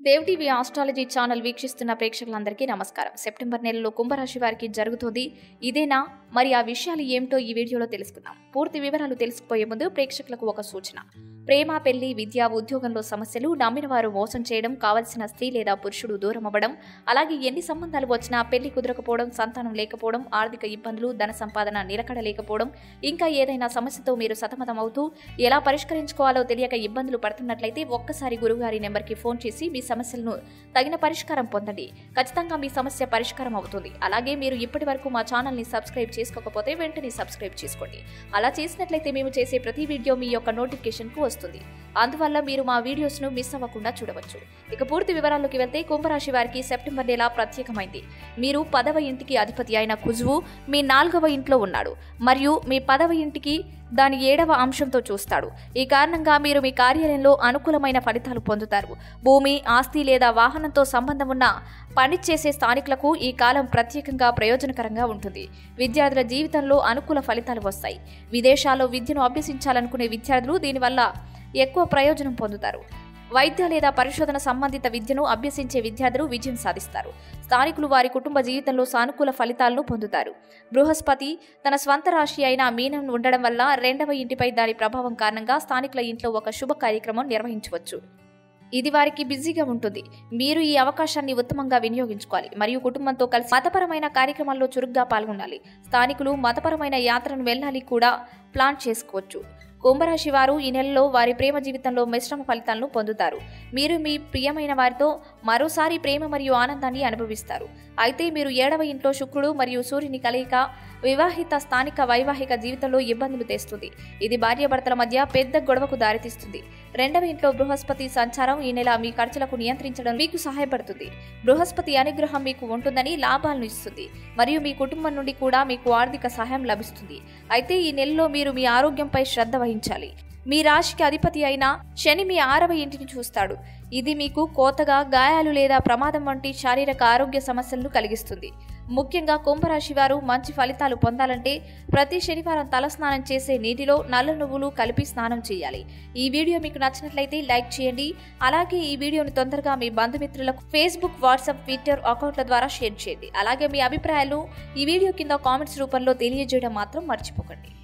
Dev TV astrology channel వీక్షిస్తున్న ప్రేక్షకులందరికీ నమస్కారం సెప్టెంబర్ నెలలో కుంభరాశి వారికి జరుగుతుంది ఇదేనా మరి ఆ విషయాలు ఏమిటో ఈ వీడియోలో తెలుసుకుందాం పూర్తి వివరాలు తెలుసుకుపోయే ముందు ప్రేక్షకులకు ఒక సూచన ప్రేమ పెళ్లి విద్య ఉద్యోగంలో సమస్యలు నమ్మిన వారు మోసం చేయడం కావలసిన స్త్రీ లేదా పురుషుడు దూరం అవ్వడం అలాగే ఎన్ని సంబంధాలు వచ్చినా పెళ్లి కుదరకపోవడం సంతానం లేకపోవడం ఆర్థిక ఇబ్బందులు ధన సంపాదన నిలకడ లేకపోవడం ఇంకా ఏదైనా సమస్యతో మీరు సతమతమవుతూ ఎలా పరిష్కరించుకోవాలో తెలియక ఇబ్బందులు పడుతున్నట్లయితే ఒక్కసారి గురువుగారి నెంబర్కి ఫోన్ చేసి మీ సమస్యలను తగిన పరిష్కారం పొందండి ఖచ్చితంగా మీ సమస్య పరిష్కారం అవుతుంది అలాగే మీరు ఇప్పటి వరకు మా ఛానల్ని సబ్స్క్రైబ్ చేసుకోకపోతే వెంటనే సబ్స్క్రైబ్ చేసుకోండి అలా చేసినట్లయితే మేము చేసే ప్రతి వీడియో మీ యొక్క నోటిఫికేషన్కు వస్తుంది అందువల్ల మీరు మా వీడియోస్ను మిస్ అవ్వకుండా చూడవచ్చు ఇక పూర్తి వివరాల్లోకి వెళ్తే కుంభరాశి వారికి సెప్టెంబర్ నెల ప్రత్యేకమైంది మీరు పదవ ఇంటికి అధిపతి అయిన కుజువు మీ నాలుగవ ఇంట్లో ఉన్నాడు మరియు మీ పదవ ఇంటికి దాని ఏడవ అంశంతో చూస్తాడు ఈ కారణంగా మీరు మీ కార్యాలయంలో అనుకూలమైన ఫలితాలు పొందుతారు భూమి ఆస్తి లేదా వాహనంతో సంబంధం ఉన్న పని చేసే స్థానికులకు ఈ కాలం ప్రత్యేకంగా ప్రయోజనకరంగా ఉంటుంది విద్యార్థుల జీవితంలో అనుకూల ఫలితాలు వస్తాయి విదేశాల్లో విద్యను అభ్యసించాలనుకునే విద్యార్థులు దీనివల్ల ఎక్కువ ప్రయోజనం పొందుతారు వైద్య లేదా పరిశోధన సంబంధిత విద్యను అభ్యసించే విద్యార్థులు విజయం సాధిస్తారు స్థానికులు వారి కుటుంబ జీవితంలో సానుకూల ఫలితాలను పొందుతారు బృహస్పతి తన స్వంత రాశి అయిన మీనం ఉండడం వల్ల రెండవ ఇంటిపై దాని ప్రభావం కారణంగా స్థానికుల ఇంట్లో ఒక శుభ కార్యక్రమం నిర్వహించవచ్చు ఇది వారికి బిజీగా ఉంటుంది మీరు ఈ అవకాశాన్ని ఉత్తమంగా వినియోగించుకోవాలి మరియు కుటుంబంతో కలిసి మతపరమైన కార్యక్రమాల్లో చురుగ్గా పాల్గొనాలి స్థానికులు మతపరమైన యాత్రను వెళ్ళాలి కూడా ప్లాన్ చేసుకోవచ్చు కుంభరాశి వారు ఈ నెలలో వారి ప్రేమ జీవితంలో మిశ్రమ ఫలితాలను పొందుతారు మీరు మీ ప్రియమైన వారితో మరోసారి ప్రేమ మరియు ఆనందాన్ని అనుభవిస్తారు అయితే మీరు ఏడవ ఇంట్లో శుక్రుడు మరియు సూర్యుని కలయిక వివాహిత స్థానిక వైవాహిక జీవితంలో ఇబ్బందులు తెస్తుంది ఇది భార్యాభర్తల మధ్య పెద్ద గొడవకు దారితీస్తుంది రెండవ ఇంట్లో బృహస్పతి సంచారం ఈ నెల మీ ఖర్చులకు నియంత్రించడం మీకు సహాయపడుతుంది బృహస్పతి అనుగ్రహం మీకు ఉంటుందని లాభాలను ఇస్తుంది మరియు మీ కుటుంబం నుండి కూడా మీకు ఆర్థిక సహాయం లభిస్తుంది అయితే ఈ నెలలో మీరు మీ ఆరోగ్యంపై శ్రద్ధ వహించాలి మీ రాశికి అధిపతి అయిన శని మీ ఆరవ ఇంటిని చూస్తాడు ఇది మీకు కోతగా గాయాలు లేదా ప్రమాదం వంటి శారీరక ఆరోగ్య సమస్యలను కలిగిస్తుంది ముఖ్యంగా కుంభరాశి వారు మంచి ఫలితాలు పొందాలంటే ప్రతి శనివారం తలస్నానం చేసే నీటిలో నల్ల నువ్వులు కలిపి స్నానం చేయాలి ఈ వీడియో మీకు నచ్చినట్లయితే లైక్ చేయండి అలాగే ఈ వీడియోని తొందరగా మీ బంధుమిత్రులకు ఫేస్బుక్ వాట్సాప్ ట్విట్టర్ అకౌంట్ల ద్వారా షేర్ చేయండి అలాగే మీ అభిప్రాయాలు ఈ వీడియో కింద కామెంట్స్ రూపంలో తెలియజేయడం మాత్రం మర్చిపోకండి